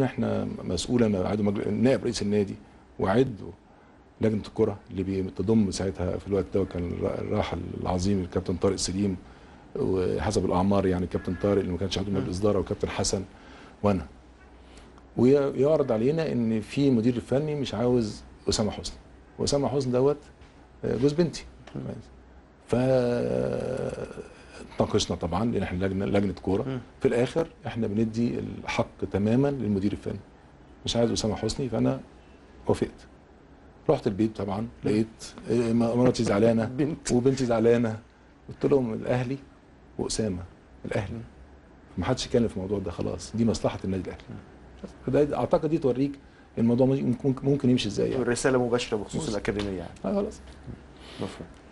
احنا مسؤولا عضو مجلس نائب رئيس النادي وعضو لجنه الكره اللي بتضم ساعتها في الوقت ده كان الراحل العظيم الكابتن طارق سليم وحسب الاعمار يعني كابتن طارق اللي ما كانش عضو مجلس اداره وكابتن حسن وانا ويعرض علينا ان في مدير فني مش عاوز اسامه حسني واسامه حسني دوت جوز بنتي ف اتناقشنا طبعا لان احنا لجنه لجنه كوره في الاخر احنا بندي الحق تماما للمدير الفني مش عايز اسامه حسني فانا وافقت رحت البيت طبعا لقيت مراتي زعلانه بنت. وبنتي زعلانه قلت لهم الاهلي واسامه الاهلي ما حدش يتكلم في الموضوع ده خلاص دي مصلحه النادي الاهلي فده اعتقد دي توريك الموضوع ممكن ممكن يمشي ازاي يعني الرساله مباشره بخصوص الاكاديميه يعني آه خلاص مفهوم